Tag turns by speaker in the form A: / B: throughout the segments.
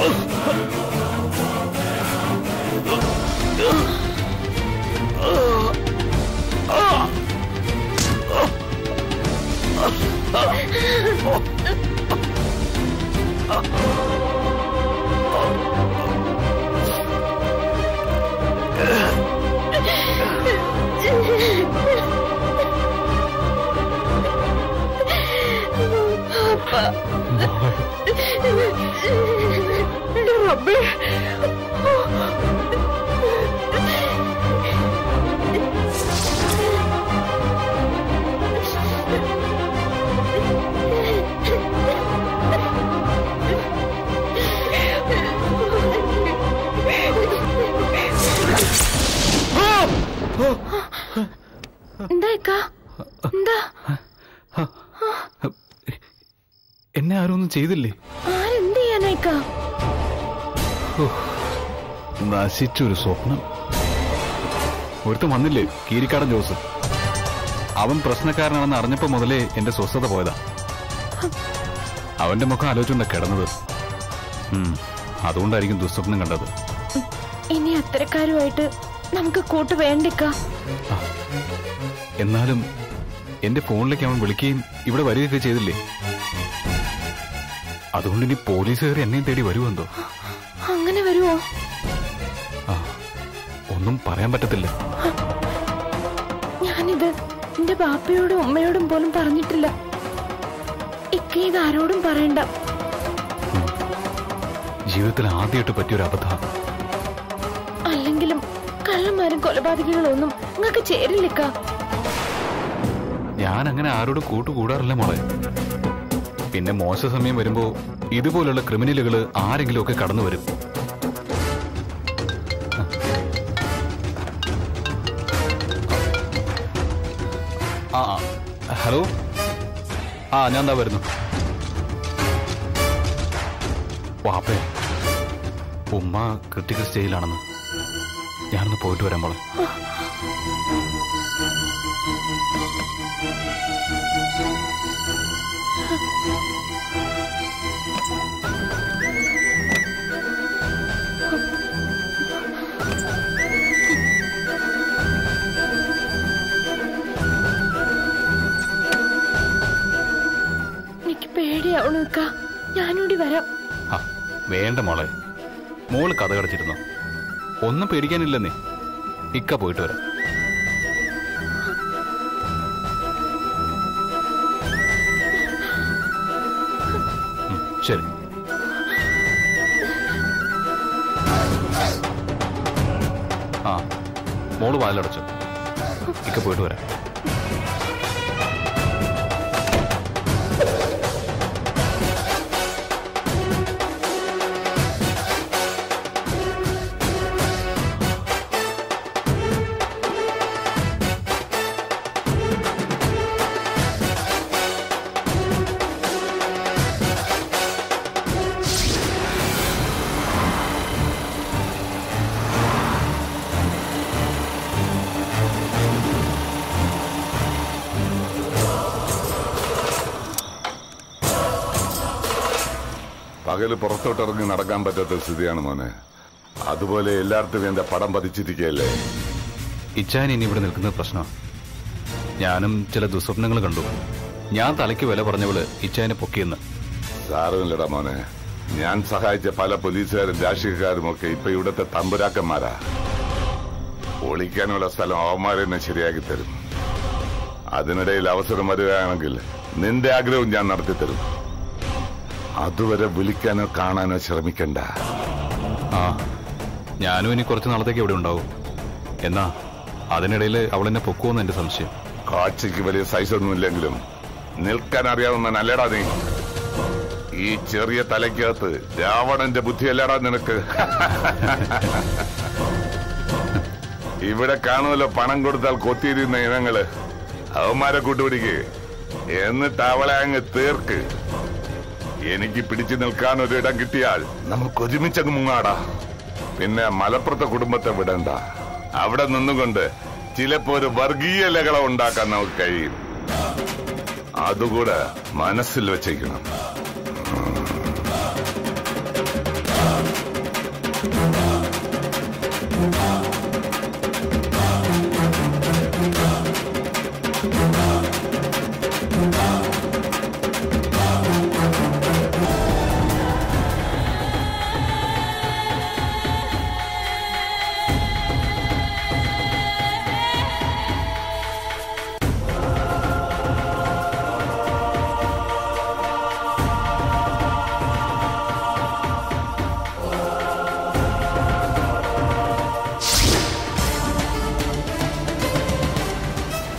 A: റബ്ബേ എന്താ ഇക്കാ? എന്താ
B: എന്നെ ആരും ഒന്നും ചെയ്തില്ലേ
A: ആരെന്ത് ചെയ്യാനായിക്കാ
B: നശിച്ചൊരു സ്വപ്നം ഒരുത്തൻ വന്നില്ലേ കീരിക്കാടൻ ജോസ് അവൻ പ്രശ്നക്കാരനാണെന്ന് അറിഞ്ഞപ്പോ മുതലേ എന്റെ സ്വസ്ഥത പോയതാ അവന്റെ മുഖം ആലോചിച്ചുകൊണ്ടാ കിടന്നത് ഉം, അതുകൊണ്ടായിരിക്കും ദുസ്വപ്നം കണ്ടത്
A: ഇനി അത്തരക്കാരുമായിട്ട് നമുക്ക് കൂട്ട് വേണ്ടിക്കാ
B: എന്നാലും എന്റെ ഫോണിലേക്ക് അവൻ വിളിക്കുകയും ഇവിടെ വരികയൊക്കെ ചെയ്തില്ലേ അതുകൊണ്ട് ഇനി പോലീസുകാർ എന്നെയും തേടി വരുമെന്തോ
A: അങ്ങനെ വരുമോ
B: ആ ഒന്നും പറയാൻ പറ്റത്തില്ല
A: ഞാനിത് എന്റെ ബാപ്പയോടും ഉമ്മയോടും പോലും പറഞ്ഞിട്ടില്ല ഇക്ക ഇത് ആരോടും പറയണ്ട
B: ജീവിതത്തിൽ ആദ്യമായിട്ട് പറ്റിയൊരു അബദ്ധം
A: അല്ലെങ്കിലും കള്ളന്മാരും കൊലപാതകികളൊന്നും നിങ്ങൾക്ക് ചേരില്ലിക്ക
B: ഞാൻ അങ്ങനെ ആരോടും കൂട്ടുകൂടാറില്ല മോളെ പിന്നെ മോശ സമയം വരുമ്പോ ഇതുപോലുള്ള ക്രിമിനലുകൾ ആരെങ്കിലും ഒക്കെ കടന്നു വരും ആ ആ, ഹലോ ആ ഞാൻ എന്താ വരുന്നു വാപ്പേ ഉമ്മ ക്രിട്ടിക്കൽ സ്റ്റേജിലാണെന്ന് ഞാനൊന്ന് പോയിട്ട് വരാൻ മോളെ
A: എനിക്ക് പേടിയാവണു ഇക്ക ഞാനൂടി വരാം
B: ആ, വേണ്ട മോളെ മോള് കഥ കടച്ചിരുന്നു ഒന്നും പേടിക്കാനില്ലെന്നേ ഇക്ക പോയിട്ട് വരാം ഉം, ശരി ആ മോള് വാതിലടച്ചു ഇക്ക പോയിട്ട് വരാം
C: പകല് പുറത്തോട്ടിറങ്ങി നടക്കാൻ പറ്റാത്ത സ്ഥിതിയാണ് മോനെ അതുപോലെ എല്ലായിടത്തും എന്റെ പടം പതിച്ചിരിക്കുകയല്ലേ
B: ഇച്ചാൻ ഇനി ഇവിടെ നിൽക്കുന്നത് പ്രശ്നം ഞാനും ചില ദുസ്വപ്നങ്ങൾ കണ്ടു ഞാൻ തലയ്ക്ക് വില പറഞ്ഞവള് ഇച്ചാനെ പൊക്കിയെന്ന്
C: സാരമില്ലടാ മോനെ ഞാൻ സഹായിച്ച പല പോലീസുകാരും രാഷ്ട്രീയക്കാരും ഒക്കെ ഇപ്പൊ ഇവിടുത്തെ തമ്പുരാക്കന്മാരാ ഒളിക്കാനുള്ള സ്ഥലം അവന്മാരെ തന്നെ ശരിയാക്കി തരും അതിനിടയിൽ അവസരം വരികയാണെങ്കിൽ നിന്റെ ആഗ്രഹവും ഞാൻ നടത്തി തരും അതുവരെ വിളിക്കാനോ കാണാനോ ശ്രമിക്കണ്ട
B: ആ ഞാനും ഇനി കുറച്ച് നാളത്തേക്ക് ഇവിടെ ഉണ്ടാവും എന്നാ അതിനിടയിൽ അവൾ എന്നെ പൊക്കുമെന്ന് എന്റെ സംശയം
C: കാഴ്ചയ്ക്ക് വലിയ സൈസ് ഒന്നുമില്ലെങ്കിലും നിൽക്കാൻ അറിയാവുന്ന നല്ലടാ നീ ഈ ചെറിയ തലയ്ക്കകത്ത് രാവണന്റെ ബുദ്ധിയല്ലടാ നിനക്ക് ഇവിടെ കാണുമല്ലോ പണം കൊടുത്താൽ കൊത്തിയിരുന്ന ഇനങ്ങള് അവന്മാരെ കൂട്ടുപിടിക്ക് എന്നിട്ട് അവളെ അങ്ങ് തീർക്ക് എനിക്ക് പിടിച്ചു നിൽക്കാൻ ഒരു ഇടം കിട്ടിയാൽ നമുക്ക് ഒരുമിച്ചങ്ങ് മുങ്ങാടാ പിന്നെ മലപ്പുറത്തെ കുടുംബത്തെ വിടണ്ട അവിടെ നിന്നുകൊണ്ട് ചിലപ്പോ ഒരു വർഗീയ ലഹളം ഉണ്ടാക്കാൻ നമുക്ക് കഴിയും അതുകൂടെ മനസ്സിൽ വെച്ചേക്കണം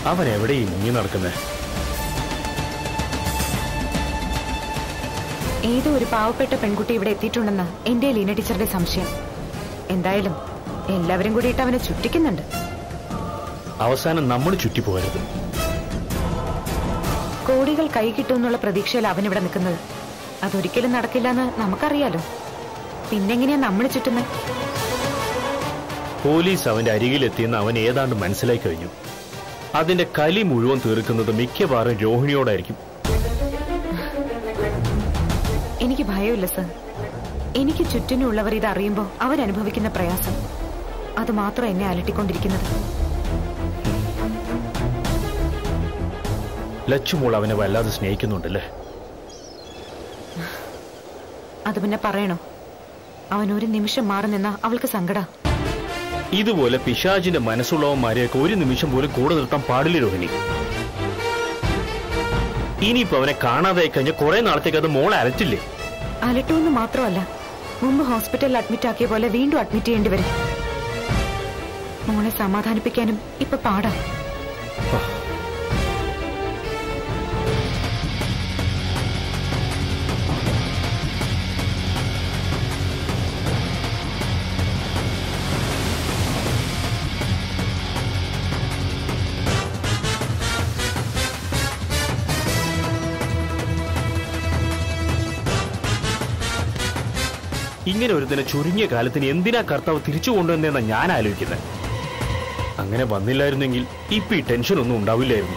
D: അവൻ എവിടെയും മുങ്ങി നടക്കുന്നത്
E: ഏതോ ഒരു പാവപ്പെട്ട പെൺകുട്ടി ഇവിടെ എത്തിയിട്ടുണ്ടെന്ന് എന്റെ ലീന ടീച്ചറുടെ സംശയം എന്തായാലും എല്ലാവരും കൂടിയിട്ട് അവനെ ചുറ്റിക്കുന്നുണ്ട്
D: അവസാനം നമ്മൾ ചുറ്റിപ്പോകരുത്
E: കോടികൾ കൈ കിട്ടുമെന്നുള്ള പ്രതീക്ഷയിൽ അവൻ ഇവിടെ നിൽക്കുന്നത് അതൊരിക്കലും നടക്കില്ല എന്ന് നമുക്കറിയാലോ പിന്നെങ്ങനെയാ നമ്മൾ ചുറ്റുന്നത്
D: പോലീസ് അവന്റെ അരികിലെത്തിയെന്ന് അവൻ ഏതാണ്ട് മനസ്സിലായി കഴിഞ്ഞു അതിന്റെ കലി മുഴുവൻ തീർക്കുന്നത് മിക്കവാറും രോഹിണിയോടായിരിക്കും
E: എനിക്ക് ഭയമില്ല സർ എനിക്ക് ചുറ്റിനുള്ളവർ ഇത് അറിയുമ്പോൾ അവരനുഭവിക്കുന്ന പ്രയാസം അത് മാത്രം എന്നെ അലട്ടിക്കൊണ്ടിരിക്കുന്നത്
D: ലച്ചുമോൾ അവനെ വല്ലാതെ സ്നേഹിക്കുന്നുണ്ടല്ലേ
E: അത് പിന്നെ പറയണോ അവൻ ഒരു നിമിഷം മാറി നിന്നാ അവൾക്ക് സങ്കട
D: ഇതുപോലെ പിശാചിന്റെ മനസ്സുള്ളവന്മാരെയൊക്കെ ഒരു നിമിഷം പോലും കൂടെ നിർത്താൻ പാടില്ല രോഹിണി ഇനിയിപ്പോ അവനെ കാണാതായി കഴിഞ്ഞ കുറെ നാളത്തേക്ക് അത് മോളെ അരച്ചില്ലേ
E: അലട്ടുമെന്ന് മാത്രമല്ല മുമ്പ് ഹോസ്പിറ്റലിൽ അഡ്മിറ്റ് ആക്കിയ പോലെ വീണ്ടും അഡ്മിറ്റ് ചെയ്യേണ്ടി വരും മോളെ സമാധാനിപ്പിക്കാനും ഇപ്പൊ പാടാ
D: ഇങ്ങനെ ഒരുതിനെ ചുരുങ്ങിയ കാലത്തിന് എന്തിനാ കർത്താവ് തിരിച്ചു കൊണ്ടുവന്നതെന്നാ ഞാൻ ആലോചിക്കുന്നത് അങ്ങനെ വന്നില്ലായിരുന്നെങ്കിൽ ഇപ്പൊ ഈ ടെൻഷൻ ഒന്നും ഉണ്ടാവില്ലായിരുന്നു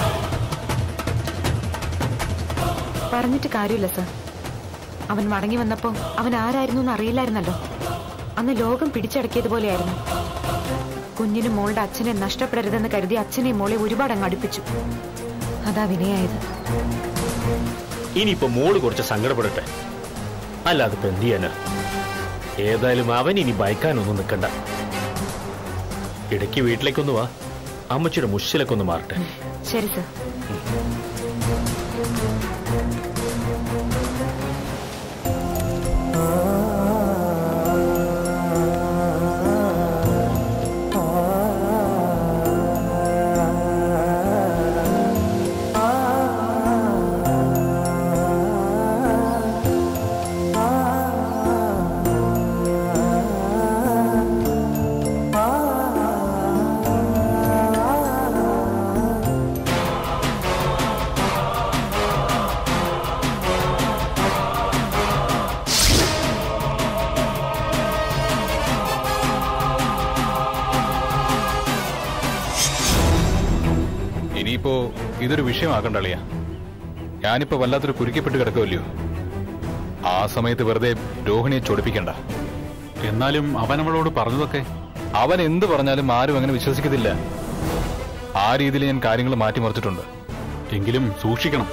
E: പറഞ്ഞിട്ട് കാര്യമില്ല സർ അവൻ മടങ്ങി വന്നപ്പോ അവൻ ആരായിരുന്നു എന്ന് അറിയില്ലായിരുന്നല്ലോ അന്ന് ലോകം പിടിച്ചടക്കിയതുപോലെയായിരുന്നു കുഞ്ഞിന് മോളുടെ അച്ഛനെ നഷ്ടപ്പെടരുതെന്ന് കരുതി അച്ഛനെ മോളെ ഒരുപാട് അങ്ങ് അടുപ്പിച്ചു അതാ വിനയായത്
D: ഇനിയിപ്പോ മോള് കുറച്ച് സങ്കടപ്പെടട്ടെ അല്ലാതെ ഇപ്പൊ എന്ത് ചെയ്യാനാ ഏതായാലും അവൻ ഇനി ഭയക്കാനൊന്നും നിൽക്കണ്ട ഇടയ്ക്ക് വീട്ടിലേക്കൊന്ന് വാ അമ്മച്ചിയുടെ മുഷിലൊക്കെ ഒന്ന് മാറട്ടെ
E: ശരി സർ
B: ഇനിയിപ്പോ ഇതൊരു വിഷയമാക്കണ്ട അളിയ ഞാനിപ്പോ വല്ലാത്തൊരു കുരുക്കപ്പെട്ട് കിടക്കുമല്ലയോ ആ സമയത്ത് വെറുതെ രോഹിണിയെ ചൊടിപ്പിക്കണ്ട
F: എന്നാലും അവൻ അവളോട് പറഞ്ഞതൊക്കെ
B: അവൻ എന്ത് പറഞ്ഞാലും ആരും അങ്ങനെ വിശ്വസിക്കത്തില്ല ആ രീതിയിൽ ഞാൻ കാര്യങ്ങൾ മാറ്റിമറിച്ചിട്ടുണ്ട്
F: എങ്കിലും സൂക്ഷിക്കണം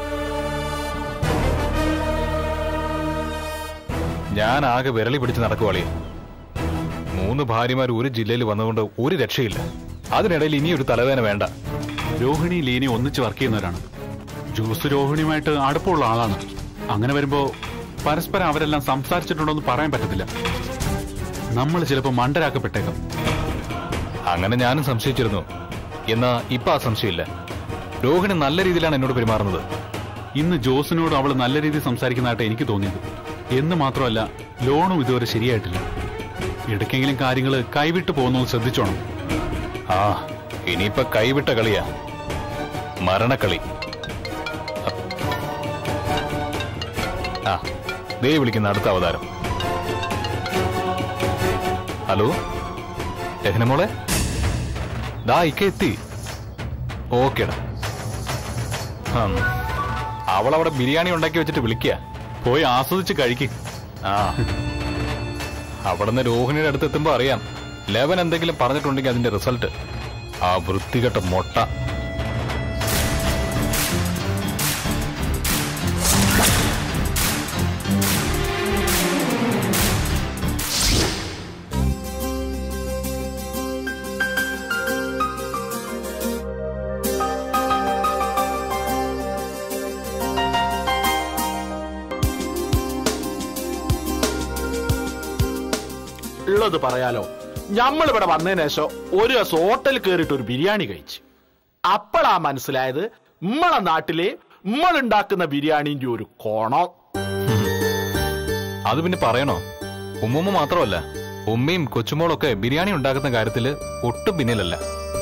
B: ഞാൻ ആകെ വിരളി പിടിച്ച് നടക്കുവാളിയ മൂന്ന് ഭാര്യമാർ ഒരു ജില്ലയിൽ വന്നുകൊണ്ട് ഒരു രക്ഷയില്ല അതിനിടയിൽ ഇനിയൊരു തലവേദന വേണ്ട
F: രോഹിണി ലീനി ഒന്നിച്ച് വർക്ക് ചെയ്യുന്നവരാണ് ജോസ് രോഹിണിയുമായിട്ട് അടുപ്പമുള്ള ആളാണ് അങ്ങനെ വരുമ്പോ പരസ്പരം അവരെല്ലാം സംസാരിച്ചിട്ടുണ്ടോ എന്ന് പറയാൻ പറ്റത്തില്ല നമ്മൾ ചിലപ്പോൾ മണ്ടരാക്കപ്പെട്ടേക്കാം
B: അങ്ങനെ ഞാനും സംശയിച്ചിരുന്നു എന്നാ ഇപ്പൊ ആ സംശയമില്ല രോഹിണി നല്ല രീതിയിലാണ് എന്നോട് പെരുമാറുന്നത്
F: ഇന്ന് ജോസിനോട് അവൾ നല്ല രീതിയിൽ സംസാരിക്കുന്നതായിട്ട് എനിക്ക് തോന്നിയത് എന്ന് മാത്രമല്ല ലോണും ഇതുവരെ ശരിയായിട്ടില്ല ഇടയ്ക്കെങ്കിലും കാര്യങ്ങൾ കൈവിട്ടു പോകുന്നത് ശ്രദ്ധിച്ചോണം
B: ആ ഇനിയിപ്പൊ കൈവിട്ട കളിയാ മരണക്കളി ആ ദേ വിളിക്കുന്ന അടുത്ത അവതാരം ഹലോ രഹന മോളെ ദാ ഇക്ക എത്തി ഓക്കേടാ ഹം. അവളവിടെ ബിരിയാണി ഉണ്ടാക്കി വെച്ചിട്ട് വിളിക്കുക
F: പോയി ആസ്വദിച്ച് കഴിക്ക്
B: ആ അവിടുന്ന് രോഹിണിയുടെ അടുത്ത് എത്തുമ്പോ അറിയാം ലെവൻ എന്തെങ്കിലും പറഞ്ഞിട്ടുണ്ടെങ്കിൽ അതിന്റെ റിസൾട്ട് ആ വൃത്തികെട്ട മൊട്ട
D: ഉള്ളത് പറയാലോ ഞമ്മളിവിടെ വന്നതിന് ശേഷം ഒരു ദിവസം ഹോട്ടലിൽ കയറിയിട്ട് ഒരു ബിരിയാണി കഴിച്ച്
G: അപ്പോഴാ മനസ്സിലായത് നമ്മളെ നാട്ടില് നമ്മളുണ്ടാക്കുന്ന ബിരിയാണിന്റെ ഒരു കോണം
B: അത് പിന്നെ പറയണോ ഉമ്മുമ്മ മാത്രമല്ല ഉമ്മയും കൊച്ചുമോളൊക്കെ ബിരിയാണി ഉണ്ടാക്കുന്ന കാര്യത്തില് ഒട്ടും പിന്നിലല്ല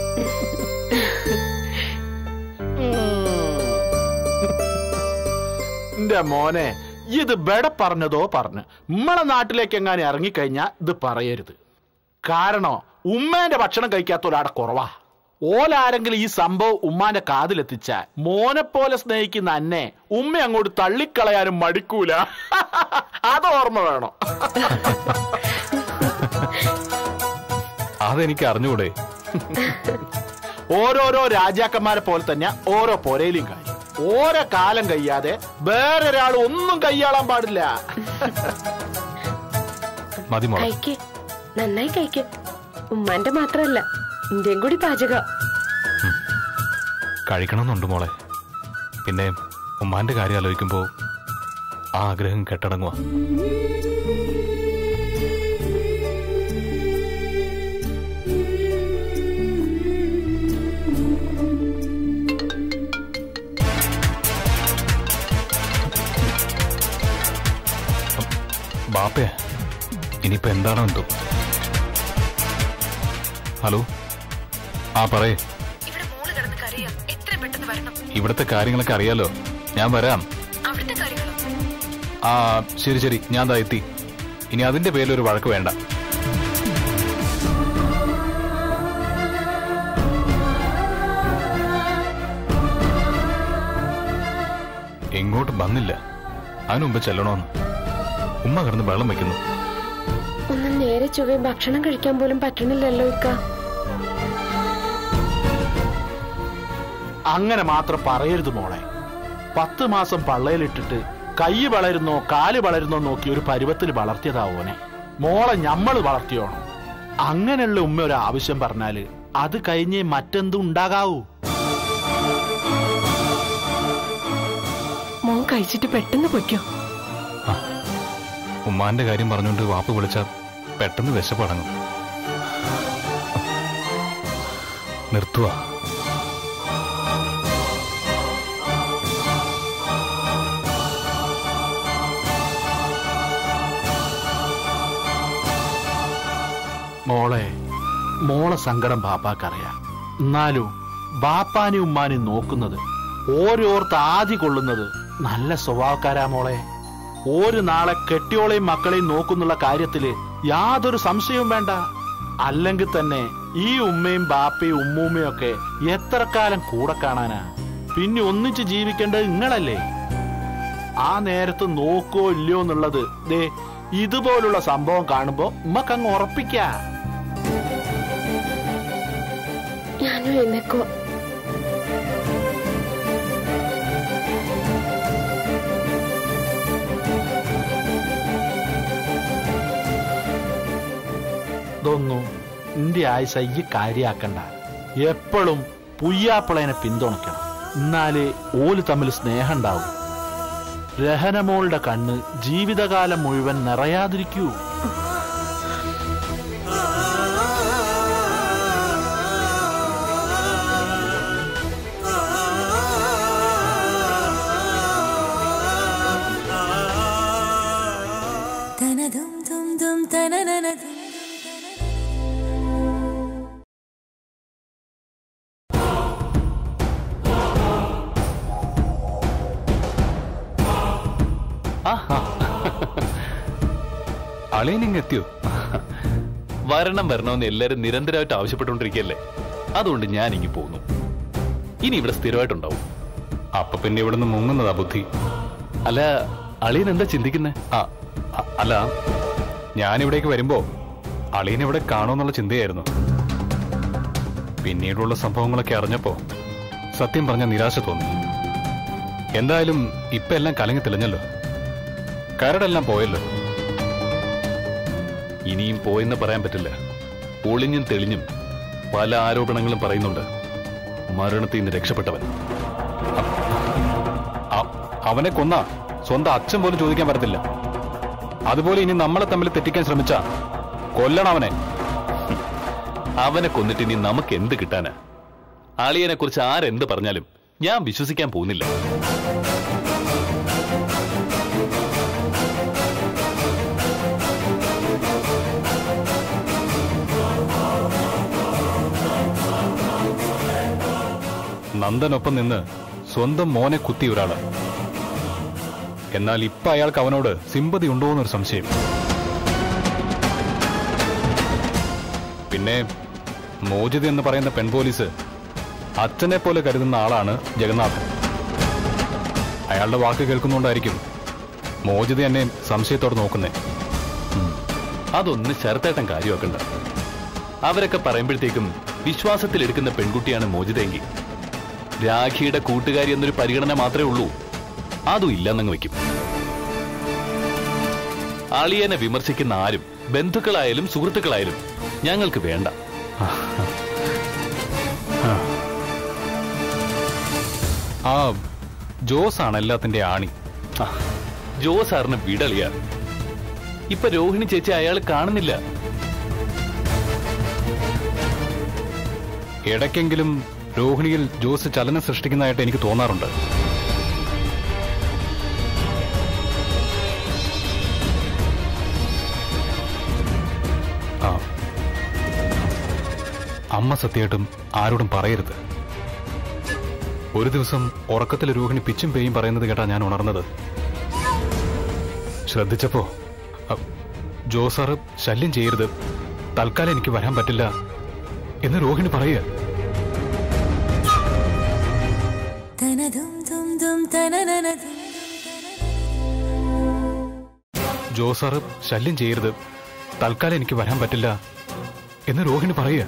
G: എന്റെ മോനെ ഇത് ബെടെ പറഞ്ഞതോ പറഞ്ഞു നമ്മളെ നാട്ടിലേക്ക് എങ്ങാനും ഇറങ്ങിക്കഴിഞ്ഞാ ഇത് പറയരുത് കാരണം ഉമ്മേന്റെ ഭക്ഷണം കഴിക്കാത്ത ഒരാടെ കുറവാ ഓലാരെങ്കിലും ഈ സംഭവം ഉമ്മാന്റെ കാതിലെത്തിച്ച മോനെ പോലെ സ്നേഹിക്കുന്ന അന്നെ ഉമ്മ അങ്ങോട്ട് തള്ളിക്കളയാനും മടിക്കൂല അത് ഓർമ്മ വേണം
B: അതെനിക്ക് അറിഞ്ഞുകൂടെ
G: ഓരോരോ രാജാക്കന്മാരെ പോലെ തന്നെ ഓരോ പൊരയിലും കാര്യം ഓരോ കാലം കഴിയാതെ വേറൊരാൾ ഒന്നും കൈയാളാൻ പാടില്ല
B: മതി മോളെ
A: കഴിക്ക് നന്നായി കഴിക്ക് ഉമ്മാന്റെ മാത്രല്ല ഇന്ത്യയും കൂടി പാചകം
B: കഴിക്കണമെന്നുണ്ട് മോളെ പിന്നെ ഉമ്മാന്റെ കാര്യം ആലോചിക്കുമ്പോ ആ ആഗ്രഹം കെട്ടടങ്ങുക ബാപ്പേ ഇനിയിപ്പോ എന്താണോ എന്തോ ഹലോ ആ പറയേ
E: ഇവിടെ മോള് കിടന്ന് കരയാ എത്ര പെട്ടെന്ന് വരണം
B: ഇവിടുത്തെ കാര്യങ്ങളൊക്കെ അറിയാലോ ഞാൻ വരാം
E: അവിടുത്തെ കാര്യങ്ങളോ
B: ആ ശരി ശരി ഞാൻ ദാ എത്തി ഇനി അതിന്റെ പേരിൽ ഒരു വഴക്ക് വേണ്ട എങ്ങോട്ട് വന്നില്ല അതിനു മുമ്പ് ചെല്ലണോന്ന് ഉമ്മ കിടന്ന് വെള്ളം വെക്കുന്നു
A: ഒന്ന് നേരെ ചൊവ്വേ ഭക്ഷണം കഴിക്കാൻ പോലും പറ്റണില്ലല്ലോ ഇക്ക
G: അങ്ങനെ മാത്രം പറയരുത് മോളെ പത്ത് മാസം പള്ളയിലിട്ടിട്ട് കൈ വളരുന്നോ കാല് വളരുന്നോ നോക്കി ഒരു പരുവത്തിൽ വളർത്തിയതാ ഓനെ മോളെ ഞമ്മള് വളർത്തിയോണം അങ്ങനെയുള്ള ഉമ്മ ഒരു ആവശ്യം പറഞ്ഞാല് അത് കഴിഞ്ഞേ മറ്റെന്തും ഉണ്ടാകാവൂ
A: മോൻ കഴിച്ചിട്ട് പെട്ടെന്ന് പൊയ്ക്കോ
B: ഉമ്മാന്റെ കാര്യം പറഞ്ഞുകൊണ്ട് വാപ്പ് വിളിച്ചാൽ പെട്ടെന്ന് വിശപ്പടങ്ങും നിർത്തുക
G: മോളെ മോളെ സങ്കടം ബാപ്പാക്കറിയാം എന്നാലും ബാപ്പാനും ഉമ്മാനും നോക്കുന്നത് ഓരോർത്ത് ആദി കൊള്ളുന്നത് നല്ല സ്വഭാവക്കാരാ മോളെ ഒരു നാളെ കെട്ടിയോളെയും മക്കളെയും നോക്കുന്നുള്ള കാര്യത്തില് യാതൊരു സംശയവും വേണ്ട അല്ലെങ്കിൽ തന്നെ ഈ ഉമ്മയും ബാപ്പയും ഉമ്മൂമ്മയും ഒക്കെ എത്ര കാലം കൂടെ കാണാനാ പിന്നെ ഒന്നിച്ച് ജീവിക്കേണ്ടത് നിങ്ങളല്ലേ ആ നേരത്ത് നോക്കോ ഇല്ലയോ എന്നുള്ളത് ദേ ഇതുപോലുള്ള സംഭവം കാണുമ്പോ ഉമ്മക്കങ്ങ് ഉറപ്പിക്കാ
A: ഞാനും എന്നേക്കോ
G: ഇതൊന്നും നിന്റെ ആയുസ ഈ കാര്യാക്കണ്ട എപ്പോഴും പുയ്യാപ്പിളനെ പിന്തുണയ്ക്കണം എന്നാലേ ഓല് തമ്മിൽ സ്നേഹം ഉണ്ടാവും രഹനമോളുടെ കണ്ണ് ജീവിതകാലം മുഴുവൻ നിറയാതിരിക്കൂ
H: തനതും തും തും തനനനതും
B: അളിയനിങ് എത്തിയോ വരണം വരണമെന്ന് എല്ലാരും നിരന്തരമായിട്ട് ആവശ്യപ്പെട്ടുകൊണ്ടിരിക്കുകയല്ലേ അതുകൊണ്ട് ഞാൻ ഇങ്ങി പോകുന്നു ഇനി ഇവിടെ സ്ഥിരമായിട്ടുണ്ടാവും അപ്പൊ പിന്നെ ഇവിടുന്ന് മുങ്ങുന്നതാ ബുദ്ധി അല്ല അളിയൻ എന്താ ചിന്തിക്കുന്നേ ആ അ- അല്ല ഞാൻ ഇവിടേക്ക് വരുമ്പോ അളിയൻ ഇവിടെ കാണുമെന്നുള്ള ചിന്തയായിരുന്നു പിന്നീടുള്ള സംഭവങ്ങളൊക്കെ അറിഞ്ഞപ്പോ സത്യം പറഞ്ഞ നിരാശ തോന്നി എന്തായാലും ഇപ്പൊ എല്ലാം കലങ്ങി തെളിഞ്ഞല്ലോ കരടെല്ലാം പോയല്ലോ ഇനിയും പോയെന്ന് പറയാൻ പറ്റില്ല ഒളിഞ്ഞും തെളിഞ്ഞും പല ആരോപണങ്ങളും പറയുന്നുണ്ട് മരണത്തിൽ നിന്ന് രക്ഷപ്പെട്ടവൻ അ- അവനെ കൊന്ന സ്വന്തം അച്ഛൻ പോലും ചോദിക്കാൻ പറ്റത്തില്ല അതുപോലെ ഇനി നമ്മളെ തമ്മിൽ തെറ്റിക്കാൻ ശ്രമിച്ച കൊല്ലണം അവനെ അവനെ കൊന്നിട്ട് ഇനി നമുക്ക് എന്ത് കിട്ടാനാ അളിയനെ കുറിച്ച് ആരെന്ത് പറഞ്ഞാലും ഞാൻ വിശ്വസിക്കാൻ പോകുന്നില്ല നന്ദനൊപ്പം നിന്ന് സ്വന്തം മോനെ കുത്തിയ ഒരാള് എന്നാൽ ഇപ്പൊ അയാൾക്ക് അവനോട് സിമ്പതി ഉണ്ടോ എന്നൊരു സംശയം പിന്നെ മോചിത എന്ന് പറയുന്ന പെൺപോലീസ് അച്ഛനെ പോലെ കരുതുന്ന ആളാണ് ജഗന്നാഥ് അയാളുടെ വാക്ക് കേൾക്കുന്നുണ്ടായിരിക്കും മോചിത എന്നെ സംശയത്തോടെ നോക്കുന്നേ ഉം. അതൊന്ന് ശരത്തേട്ടൻ കാര്യമാക്കണ്ട അവരൊക്കെ പറയുമ്പോഴത്തേക്കും വിശ്വാസത്തിലെടുക്കുന്ന പെൺകുട്ടിയാണ് മോചിതയെങ്കിൽ രാഖിയുടെ കൂട്ടുകാരി എന്നൊരു പരിഗണന മാത്രമേ ഉള്ളൂ അതും ഇല്ലെന്നങ്ങ് വെക്കും അളിയനെ വിമർശിക്കുന്ന ആരും ബന്ധുക്കളായാലും സുഹൃത്തുക്കളായാലും ഞങ്ങൾക്ക് വേണ്ട ആ ജോസ് ആണ് എല്ലാത്തിന്റെ ആണി ആ, ജോസ് സാറിന് വിടളിയ ഇപ്പൊ രോഹിണി ചേച്ചി അയാൾ കാണുന്നില്ല ഇടയ്ക്കെങ്കിലും രോഹിണിയിൽ ജോസ് ചലനം സൃഷ്ടിക്കുന്നതായിട്ട് എനിക്ക് തോന്നാറുണ്ട് ആ അമ്മ സത്യമായിട്ടും ആരോടും പറയരുത് ഒരു ദിവസം ഉറക്കത്തിൽ രോഹിണി പിച്ചും പേയും പറയുന്നത് കേട്ടാ ഞാൻ ഉണർന്നത് ശ്രദ്ധിച്ചപ്പോ അ, ജോ സാറ് ശല്യം ചെയ്യരുത് തൽക്കാലം എനിക്ക് വരാൻ പറ്റില്ല എന്ന് രോഹിണി പറയുക
H: തനതും തും തും തനനനതും
B: ജോ സാറ് ശല്യം ചെയ്യരുത് തൽക്കാലം എനിക്ക് വരാൻ പറ്റില്ല എന്ന് രോഹിണി പറയുക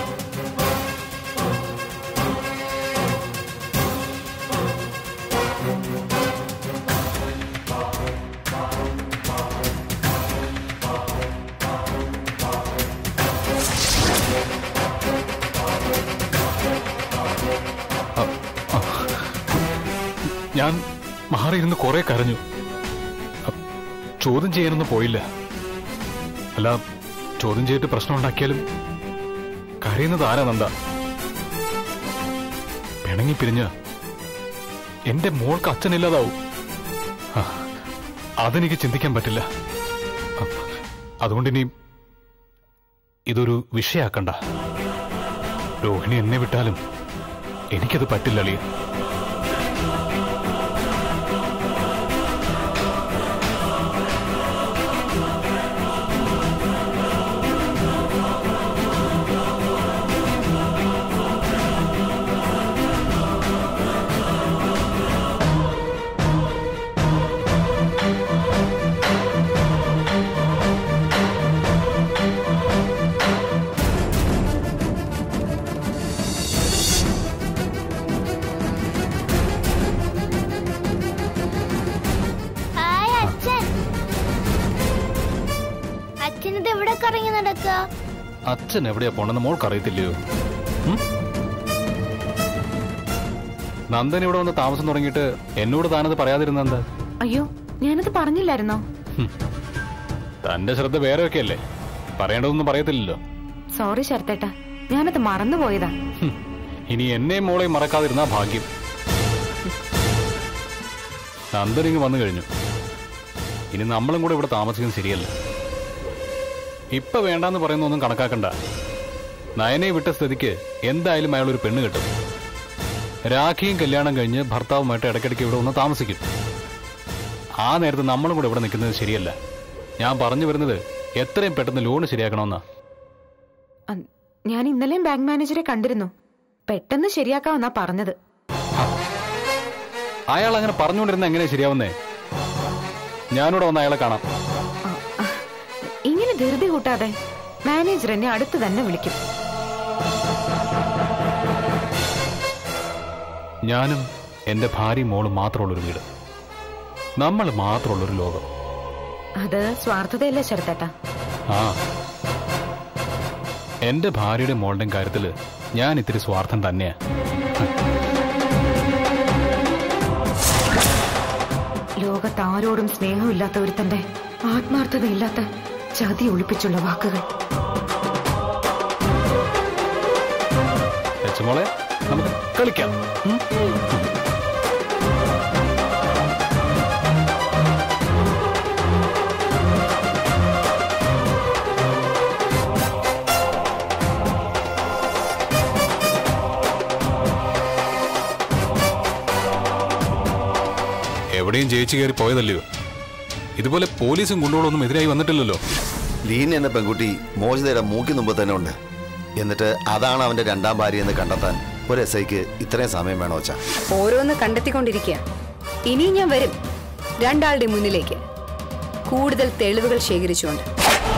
B: ഞാൻ മാറിയിരുന്ന് കുറെ കരഞ്ഞു അ- ചോദ്യം ചെയ്യാനൊന്നും പോയില്ല അല്ല ചോദ്യം ചെയ്തിട്ട് പ്രശ്നം ഉണ്ടാക്കിയാലും കരയുന്നത് ആരാ നന്ദ പിണങ്ങി പിരിഞ്ഞ് എന്റെ മോൾക്ക് അച്ഛനില്ലാതാവും ആ, അതെനിക്ക് ചിന്തിക്കാൻ പറ്റില്ല അ, അതുകൊണ്ടിനി ഇതൊരു വിഷയാക്കണ്ട രോഹിണി എന്നെ വിട്ടാലും എനിക്കത് പറ്റില്ല അളിയ
I: ഹായ് അച്ഛൻ അച്ഛനിത് എവിടെ കറങ്ങി നടക്കുക
B: അച്ഛൻ എവിടെയാ പോണെന്ന് മോൾക്ക് അറിയത്തില്ലയോ ഉം? നന്ദൻ ഇവിടെ വന്ന് താമസം തുടങ്ങിയിട്ട് എന്നോട് താനത് പറയാതിരുന്ന എന്താ
E: അയ്യോ ഞാനത് പറഞ്ഞില്ലായിരുന്നോ
B: തന്റെ ശ്രദ്ധ വേറെയൊക്കെ അല്ലേ പറയേണ്ടതൊന്നും പറയത്തില്ലല്ലോ
E: സോറി ശരത്തേട്ട ഞാനത് മറന്നുപോയതാ
B: ഹും. ഇനി എന്നെയും മോളെയും മറക്കാതിരുന്നാ ഭാഗ്യം നന്ദൻ ഇങ്ങ് വന്നു കഴിഞ്ഞു ഇനി നമ്മളും കൂടെ ഇവിടെ താമസിക്കുന്നത് ശരിയല്ല ഇപ്പൊ വേണ്ടാന്ന് പറയുന്നൊന്നും കണക്കാക്കണ്ട നയനെ വിട്ട സ്ഥിതിക്ക് എന്തായാലും അയാൾ ഒരു പെണ്ണ് കിട്ടും രാഖിയും കല്യാണം കഴിഞ്ഞ് ഭർത്താവുമായിട്ട് ഇടയ്ക്കിടയ്ക്ക് ഇവിടെ ഒന്ന് താമസിക്കും ആ നേരത്ത് നമ്മളും കൂടെ ഇവിടെ നിൽക്കുന്നത് ശരിയല്ല ഞാൻ പറഞ്ഞു വരുന്നത് എത്രയും പെട്ടെന്ന് ലോൺ ശരിയാക്കണമെന്നാ
E: അ- ഞാൻ ഇന്നലെയും ബാങ്ക് മാനേജറെ കണ്ടിരുന്നു പെട്ടെന്ന് ശരിയാക്കാമെന്നാ പറഞ്ഞത്
B: അയാൾ അങ്ങനെ പറഞ്ഞുകൊണ്ടിരുന്ന എങ്ങനെ ശരിയാവുന്നേ ഞാനിവിടെ വന്ന് അയാളെ കാണാം
E: ആ, ആ, ഇങ്ങനെ ധൃതി കൂട്ടാതെ മാനേജർ എന്നെ അടുത്ത് തന്നെ വിളിക്കും
B: ഞാനും എന്റെ ഭാര്യയും മോളും മാത്രമുള്ളൊരു വീട് നമ്മൾ മാത്രമുള്ളൊരു ലോകം
E: അത് സ്വാർത്ഥതയല്ല ശരത്തേട്ട
B: ആ എന്റെ ഭാര്യയുടെ മോളുടെയും കാര്യത്തില് ഞാൻ ഇത്തിരി സ്വാർത്ഥം തന്നെയാ
E: ലോകത്ത് ആരോടും സ്നേഹമില്ലാത്ത ഒരുത്തന്റെ ആത്മാർത്ഥതയില്ലാത്ത ചതി ഒളിപ്പിച്ചുള്ള വാക്കുകൾ
B: ലച്ചുമോളെ നമുക്ക് കളിക്കാം ഉം?
J: എവിടെയും ജയിച്ചു കയറി പോയതല്ലയോ ഇതുപോലെ പോലീസും ഗുണ്ടകളൊന്നും എതിരായി വന്നിട്ടില്ലല്ലോ
K: ലീന എന്ന പെൺകുട്ടി മോചിതയുടെ മൂക്കി മുമ്പ് തന്നെ ഉണ്ട് എന്നിട്ട് അതാണ് അവന്റെ രണ്ടാം ഭാര്യ എന്ന് കണ്ടെത്താൻ ഒരു എസ് ഐക്ക് ഇത്രയും സമയം വേണോ വെച്ചാ
L: ഓരോന്ന് കണ്ടെത്തിക്കൊണ്ടിരിക്കുക ഇനിയും ഞാൻ വരും രണ്ടാളുടെ മുന്നിലേക്ക് കൂടുതൽ തെളിവുകൾ ശേഖരിച്ചുകൊണ്ട്